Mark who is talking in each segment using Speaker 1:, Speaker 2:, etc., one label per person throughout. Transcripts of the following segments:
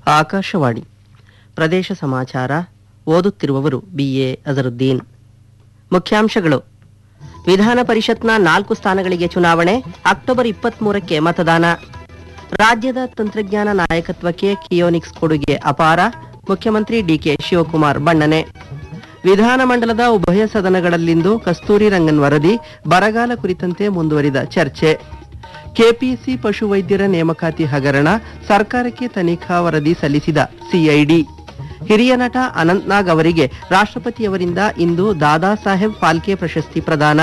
Speaker 1: ಆಕಾಶವಾಣಿ ಪ್ರದೇಶ ಸಮಾಚಾರ ಓದುತ್ತಿರುವವರು ಬಿಎ ಅಜರುದ್ದೀನ್ ಮುಖ್ಯಾಂಶಗಳು ವಿಧಾನ ಪರಿಷತ್ನ ನಾಲ್ಕು ಸ್ಥಾನಗಳಿಗೆ ಚುನಾವಣೆ ಅಕ್ಟೋಬರ್ ಇಪ್ಪತ್ಮೂರಕ್ಕೆ ಮತದಾನ ರಾಜ್ಯದ ತಂತ್ರಜ್ಞಾನ ನಾಯಕತ್ವಕ್ಕೆ ಕಿಯೋನಿಕ್ಸ್ ಕೊಡುಗೆ ಅಪಾರ ಮುಖ್ಯಮಂತ್ರಿ ಡಿಕೆ ಶಿವಕುಮಾರ್ ಬಣ್ಣನೆ ವಿಧಾನಮಂಡಲದ ಉಭಯ ಸದನಗಳಲ್ಲಿಂದು ಕಸ್ತೂರಿ ರಂಗನ್ ವರದಿ ಬರಗಾಲ ಕುರಿತಂತೆ ಮುಂದುವರಿದ ಚರ್ಚೆ ಕೆಪಿಸಿ ಪಶುವೈದ್ಯರ ನೇಮಕಾತಿ ಹಗರಣ ಸರ್ಕಾರಕ್ಕೆ ತನಿಖಾ ವರದಿ ಸಲ್ಲಿಸಿದ ಸಿಐಡಿ ಹಿರಿಯ ನಟ ಅನಂತ್ನಾಗ್ ಅವರಿಗೆ ರಾಷ್ಟ್ರಪತಿಯವರಿಂದ ಇಂದು ದಾದಾ ಸಾಹೇಬ್ ಫಾಲ್ಕೆ ಪ್ರಶಸ್ತಿ ಪ್ರದಾನ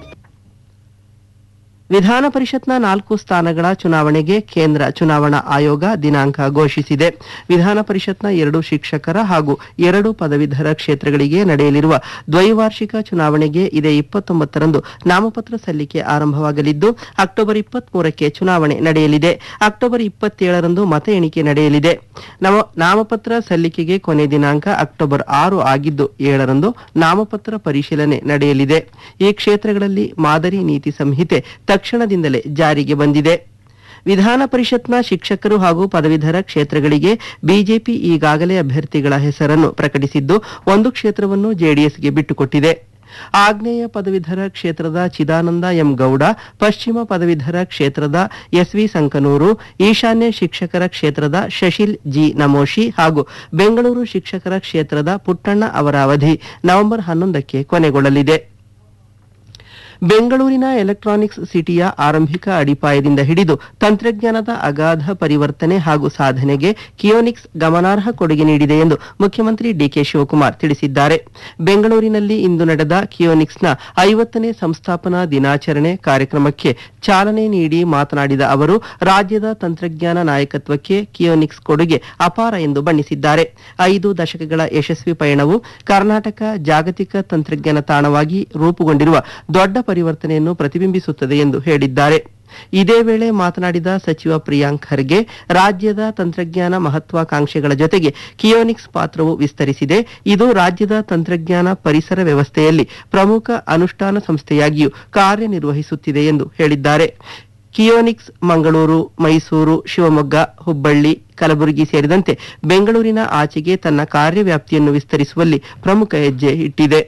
Speaker 1: ವಿಧಾನ ಪರಿಷತ್ನ ನಾಲ್ಕು ಸ್ಥಾನಗಳ ಚುನಾವಣೆಗೆ ಕೇಂದ್ರ ಚುನಾವಣಾ ಆಯೋಗ ದಿನಾಂಕ ಘೋಷಿಸಿದೆ ವಿಧಾನ ಪರಿಷತ್ನ ಎರಡು ಶಿಕ್ಷಕರ ಹಾಗೂ ಎರಡು ಪದವೀಧರ ಕ್ಷೇತ್ರಗಳಿಗೆ ನಡೆಯಲಿರುವ ದ್ವೈವಾರ್ಷಿಕ ಚುನಾವಣೆಗೆ ಇದೇ ಇಪ್ಪತ್ತೊಂಬತ್ತರಂದು ನಾಮಪತ್ರ ಸಲ್ಲಿಕೆ ಆರಂಭವಾಗಲಿದ್ದು ಅಕ್ಟೋಬರ್ ಇಪ್ಪತ್ಮೂರಕ್ಕೆ ಚುನಾವಣೆ ನಡೆಯಲಿದೆ ಅಕ್ಟೋಬರ್ ಇಪ್ಪತ್ತೇಳರಂದು ಮತ ಎಣಿಕೆ ನಡೆಯಲಿದೆ ನವ- ನಾಮಪತ್ರ ಸಲ್ಲಿಕೆಗೆ ಕೊನೆ ದಿನಾಂಕ ಅಕ್ಟೋಬರ್ ಆರು ಆಗಿದ್ದು ಏಳರಂದು ನಾಮಪತ್ರ ಪರಿಶೀಲನೆ ನಡೆಯಲಿದೆ ಈ ಕ್ಷೇತ್ರಗಳಲ್ಲಿ ಮಾದರಿ ನೀತಿ ಸಂಹಿತೆ ತಕ್ಷಣದಿಂದಲೇ ಜಾರಿಗೆ ಬಂದಿದೆ ವಿಧಾನ ಪರಿಷತ್ನ ಶಿಕ್ಷಕರು ಹಾಗೂ ಪದವೀಧರ ಕ್ಷೇತ್ರಗಳಿಗೆ ಬಿಜೆಪಿ ಈಗಾಗಲೇ ಅಭ್ಯರ್ಥಿಗಳ ಹೆಸರನ್ನು ಪ್ರಕಟಿಸಿದ್ದು ಒಂದು ಕ್ಷೇತ್ರವನ್ನು ಜೆಡಿಎಸ್ಗೆ ಬಿಟ್ಟುಕೊಟ್ಟಿದೆ ಆಗ್ನೇಯ ಪದವೀಧರ ಕ್ಷೇತ್ರದ ಚಿದಾನಂದ ಎಂ ಗೌಡ ಪಶ್ಚಿಮ ಪದವೀಧರ ಕ್ಷೇತ್ರದ ಎಸ್ವಿ ಸಂಕನೂರು ಈಶಾನ್ಯ ಶಿಕ್ಷಕರ ಕ್ಷೇತ್ರದ ಶಶಿಲ್ ಜಿ ನಮೋಶಿ ಹಾಗೂ ಬೆಂಗಳೂರು ಶಿಕ್ಷಕರ ಕ್ಷೇತ್ರದ ಪುಟ್ಟಣ್ಣ ಅವರ ಅವಧಿ ನವೆಂಬರ್ ಹನ್ನೊಂದಕ್ಕೆ ಕೊನೆಗೊಳ್ಳಲಿದೆ ಬೆಂಗಳೂರಿನ ಎಲೆಕ್ಟ್ರಾನಿಕ್ಸ್ ಸಿಟಿಯ ಆರಂಭಿಕ ಅಡಿಪಾಯದಿಂದ ಹಿಡಿದು ತಂತ್ರಜ್ಞಾನದ ಅಗಾಧ ಪರಿವರ್ತನೆ ಹಾಗೂ ಸಾಧನೆಗೆ ಕಿಯೋನಿಕ್ಸ್ ಗಮನಾರ್ಹ ಕೊಡುಗೆ ನೀಡಿದೆ ಎಂದು ಮುಖ್ಯಮಂತ್ರಿ ಡಿಕೆ ಶಿವಕುಮಾರ್ ತಿಳಿಸಿದ್ದಾರೆ ಬೆಂಗಳೂರಿನಲ್ಲಿ ಇಂದು ನಡೆದ ಕಿಯೋನಿಕ್ಸ್ನ ಐವತ್ತನೇ ಸಂಸ್ಥಾಪನಾ ದಿನಾಚರಣೆ ಕಾರ್ಯಕ್ರಮಕ್ಕೆ ಚಾಲನೆ ನೀಡಿ ಮಾತನಾಡಿದ ಅವರು ರಾಜ್ಯದ ತಂತ್ರಜ್ಞಾನ ನಾಯಕತ್ವಕ್ಕೆ ಕಿಯೋನಿಕ್ಸ್ ಕೊಡುಗೆ ಅಪಾರ ಎಂದು ಬಣ್ಣಿಸಿದ್ದಾರೆ ಐದು ದಶಕಗಳ ಯಶಸ್ವಿ ಪಯಣವು ಕರ್ನಾಟಕ ಜಾಗತಿಕ ತಂತ್ರಜ್ಞಾನ ತಾಣವಾಗಿ ರೂಪುಗೊಂಡಿರುವ ದೊಡ್ಡ ಪರಿವರ್ತನೆಯನ್ನು ಪ್ರತಿಬಿಂಬಿಸುತ್ತದೆ ಎಂದು ಹೇಳಿದ್ದಾರೆ ಇದೇ ವೇಳೆ ಮಾತನಾಡಿದ ಸಚಿವ ಪ್ರಿಯಾಂಕ್ ಖರ್ಗೆ ರಾಜ್ಯದ ತಂತ್ರಜ್ಞಾನ ಮಹತ್ವಾಕಾಂಕ್ಷೆಗಳ ಜೊತೆಗೆ ಕಿಯೋನಿಕ್ಸ್ ಪಾತ್ರವು ವಿಸ್ತರಿಸಿದೆ ಇದು ರಾಜ್ಯದ ತಂತ್ರಜ್ಞಾನ ಪರಿಸರ ವ್ಯವಸ್ಥೆಯಲ್ಲಿ ಪ್ರಮುಖ ಅನುಷ್ಠಾನ ಸಂಸ್ಥೆಯಾಗಿಯೂ ಕಾರ್ಯನಿರ್ವಹಿಸುತ್ತಿದೆ ಎಂದು ಹೇಳಿದ್ದಾರೆ ಕಿಯೋನಿಕ್ಸ್ ಮಂಗಳೂರು ಮೈಸೂರು ಶಿವಮೊಗ್ಗ ಹುಬ್ಬಳ್ಳಿ ಕಲಬುರಗಿ ಸೇರಿದಂತೆ ಬೆಂಗಳೂರಿನ ಆಚೆಗೆ ತನ್ನ ಕಾರ್ಯವ್ಯಾಪ್ತಿಯನ್ನು ವಿಸ್ತರಿಸುವಲ್ಲಿ ಪ್ರಮುಖ ಹೆಜ್ಜೆ ಇಟ್ಟಿದೆ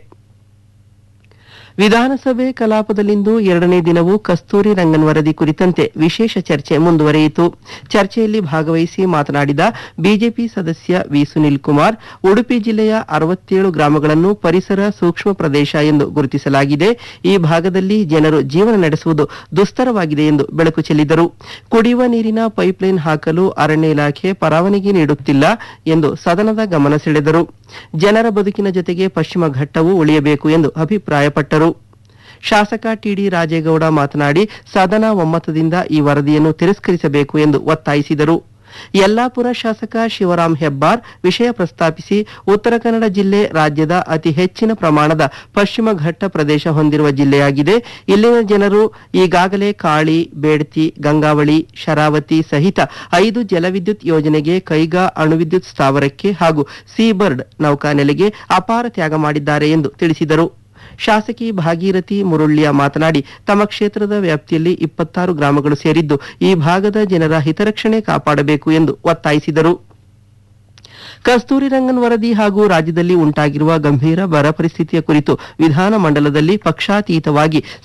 Speaker 1: ವಿಧಾನಸಭೆ ಕಲಾಪದಲ್ಲಿಂದು ಎರಡನೇ ದಿನವೂ ಕಸ್ತೂರಿ ರಂಗನ್ ವರದಿ ಕುರಿತಂತೆ ವಿಶೇಷ ಚರ್ಚೆ ಮುಂದುವರಿಯಿತು ಚರ್ಚೆಯಲ್ಲಿ ಭಾಗವಹಿಸಿ ಮಾತನಾಡಿದ ಬಿಜೆಪಿ ಸದಸ್ಯ ವಿ ಸುನಿಲ್ ಕುಮಾರ್ ಉಡುಪಿ ಜಿಲ್ಲೆಯ ಅರವತ್ತೇಳು ಗ್ರಾಮಗಳನ್ನು ಪರಿಸರ ಸೂಕ್ಷ್ಮ ಪ್ರದೇಶ ಎಂದು ಗುರುತಿಸಲಾಗಿದೆ ಈ ಭಾಗದಲ್ಲಿ ಜನರು ಜೀವನ ನಡೆಸುವುದು ದುಸ್ತರವಾಗಿದೆ ಎಂದು ಬೆಳಕು ಚೆಲ್ಲಿದರು ಕುಡಿಯುವ ನೀರಿನ ಪೈಪ್ಲೈನ್ ಹಾಕಲು ಅರಣ್ಯ ಇಲಾಖೆ ಪರವಾನಗಿ ನೀಡುತ್ತಿಲ್ಲ ಎಂದು ಸದನದ ಗಮನ ಸೆಳೆದರು ಜನರ ಬದುಕಿನ ಜೊತೆಗೆ ಪಶ್ಚಿಮ ಘಟ್ಟವೂ ಉಳಿಯಬೇಕು ಎಂದು ಅಭಿಪ್ರಾಯಪಟ್ಟರು ಶಾಸಕ ಟಿಡಿ ರಾಜೇಗೌಡ ಮಾತನಾಡಿ ಸದನ ಒಮ್ಮತದಿಂದ ಈ ವರದಿಯನ್ನು ತಿರಸ್ಕರಿಸಬೇಕು ಎಂದು ಒತ್ತಾಯಿಸಿದರು ಯಲ್ಲಾಪುರ ಶಾಸಕ ಶಿವರಾಂ ಹೆಬ್ಬಾರ್ ವಿಷಯ ಪ್ರಸ್ತಾಪಿಸಿ ಉತ್ತರ ಕನ್ನಡ ಜಿಲ್ಲೆ ರಾಜ್ಯದ ಅತಿ ಹೆಚ್ಚಿನ ಪ್ರಮಾಣದ ಪಶ್ಚಿಮ ಘಟ್ಟ ಪ್ರದೇಶ ಹೊಂದಿರುವ ಜಿಲ್ಲೆಯಾಗಿದೆ ಇಲ್ಲಿನ ಜನರು ಈಗಾಗಲೇ ಕಾಳಿ ಬೇಡ್ತಿ ಗಂಗಾವಳಿ ಶರಾವತಿ ಸಹಿತ ಐದು ಜಲವಿದ್ಯುತ್ ಯೋಜನೆಗೆ ಕೈಗಾ ಅಣುವಿದ್ಯುತ್ ಸ್ಥಾವರಕ್ಕೆ ಹಾಗೂ ಸೀಬರ್ಡ್ ನೌಕಾನೆಲೆಗೆ ಅಪಾರ ತ್ಯಾಗ ಮಾಡಿದ್ದಾರೆ ಎಂದು ತಿಳಿಸಿದರು ಶಾಸಕಿ ಭಾಗೀರಥಿ ಮುರುಳ್ಯ ಮಾತನಾಡಿ ತಮ್ಮ ಕ್ಷೇತ್ರದ ವ್ಯಾಪ್ತಿಯಲ್ಲಿ ಇಪ್ಪತ್ತಾರು ಗ್ರಾಮಗಳು ಸೇರಿದ್ದು ಈ ಭಾಗದ ಜನರ ಹಿತರಕ್ಷಣೆ ಕಾಪಾಡಬೇಕು ಎಂದು ಒತ್ತಾಯಿಸಿದರು ಕಸ್ತೂರಿ ರಂಗನ್ ವರದಿ ಹಾಗೂ ರಾಜ್ಯದಲ್ಲಿ ಉಂಟಾಗಿರುವ ಗಂಭೀರ ಬರ ಪರಿಸ್ಥಿತಿಯ ಕುರಿತು ವಿಧಾನ ಮಂಡಲದಲ್ಲಿ ಪಕ್ಷಾತೀತವಾಗಿ